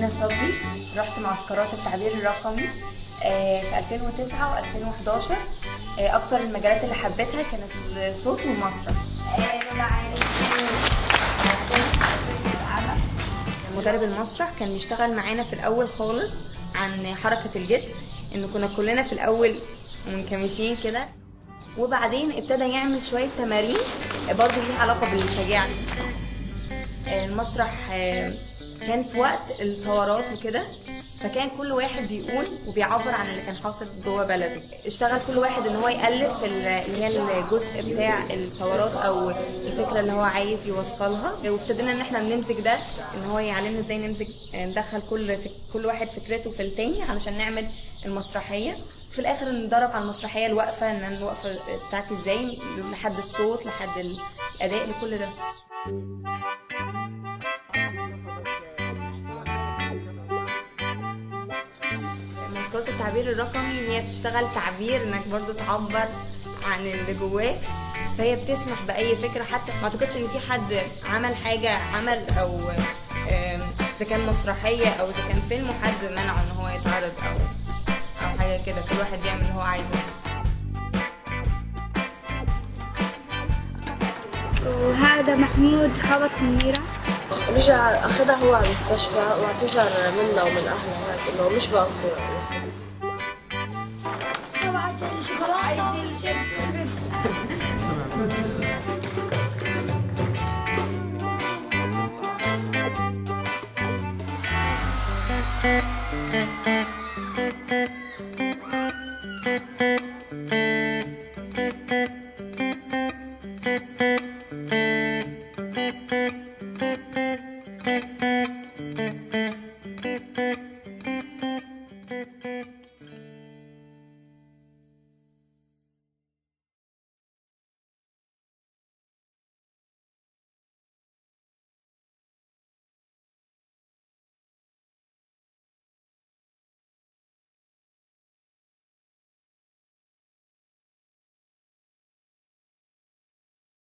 أمينة صبري رحت معسكرات التعبير الرقمي آه، في 2009 و2011 أكتر المجالات اللي حبيتها كانت الصوت والمسرح مدرب المسرح كان بيشتغل معانا في الأول خالص عن حركة الجسم إن كنا كلنا في الأول منكمشين كده وبعدين ابتدى يعمل شوية تمارين برضه ليها علاقة بالشجاعة المسرح آه، كان في وقت الثورات وكده فكان كل واحد بيقول وبيعبر عن اللي كان حاصل جوه بلده اشتغل كل واحد ان هو يالف ال- اللي هي الجزء بتاع الثورات او الفكره اللي هو عايز يوصلها وابتدينا ان احنا نمزج ده ان هو يعلمنا ازاي نمزج ندخل كل فك كل واحد فكرته في التاني علشان نعمل المسرحيه في الاخر ندرب على المسرحيه الوقفه ان أنا الوقفه بتاعتي ازاي لحد الصوت لحد الاداء لكل ده مسكرة التعبير الرقمي هي بتشتغل تعبير انك برضو تعبر عن اللي جواك فهي بتسمح بأي فكرة حتى ما اعتقدش ان في حد عمل حاجة عمل او آم، اذا كان مسرحية او اذا كان فيلم وحد منعه ان هو يتعرض او او حاجة كده كل واحد بيعمل اللي هو عايزه وهذا محمود خبط منيرة رجع اخذها هو على المستشفى واعتذر منا ومن اهلها هيك انه مش بقصده Thank